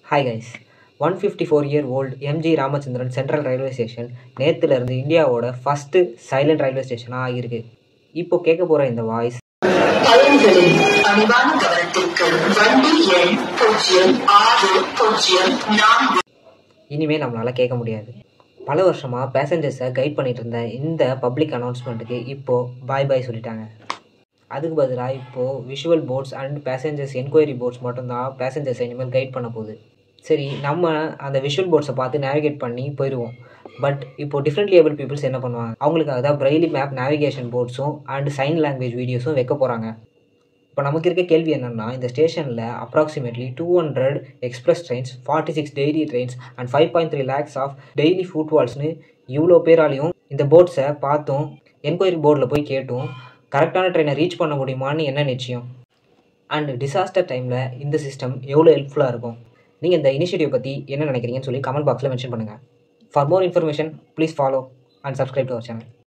hi guys one fifty four year old M G Ramachandran Central Railway Station நேற்றுலேருந்து இந்தியாவோட first silent railway ஸ்டேஷனாக ஆகியிருக்கு இப்போ கேட்க போகிற இந்த வாய்ஸ் பயணிகளின் பணிவான கவனத்திற்கு வண்டி எண் பூஜ்ஜியம் ஆறு பூஜ்ஜியம் நான்கு இனிமேல் நம்மளால் கேட்க முடியாது பல வருஷமாக பேசஞ்சர்ஸை கைட் பண்ணிட்டு இருந்த இந்த பப்ளிக் அனௌன்ஸ்மெண்ட்டுக்கு இப்போது பாய் பாய் சொல்லிட்டாங்க அதுக்கு பதிலாக இப்போது visual boards and passengers enquiry boards மட்டும்தான் பேசஞ்சர்ஸை இனிமேல் கைட் பண்ண போகுது சரி நம்ம அந்த விஷுவல் போர்ட்ஸை பார்த்து நேவிகேட் பண்ணி போயிடுவோம் பட் இப்போ டிஃப்ரெண்ட்லி ஏபிள் பீப்புள்ஸ் என்ன பண்ணுவாங்க அவங்களுக்காக தான் பிரெய்லி மேப் நேவிகேஷன் போர்ட்ஸும் அண்ட் சைன் லாங்குவேஜ் வீடியோஸும் வைக்க போகிறாங்க இப்போ நமக்கு இருக்க கேள்வி என்னென்னா இந்த ஸ்டேஷனில் approximately two hundred express trains forty six daily trains and five point three lakhs of daily ஃபுட்வால்ஸ்னு இவ்வளோ பேராலையும் இந்த போர்ட்ஸை பார்த்தும் என்கொயரி போர்டில் போய் கேட்டும் கரெக்டான ட்ரெயினை ரீச் பண்ண முடியுமான்னு என்ன நிச்சயம் அண்ட் டிசாஸ்டர் டைமில் இந்த சிஸ்டம் எவ்வளோ ஹெல்ப்ஃபுல்லாக இருக்கும் நீங்கள் இந்த இனிஷியேட்டிவ் பற்றி என்ன நினைக்கிறீங்கன்னு சொல்லி கமெண்ட் பாக்ஸில் மென்ஷன் பண்ணுங்கள் for more information please follow and subscribe to our channel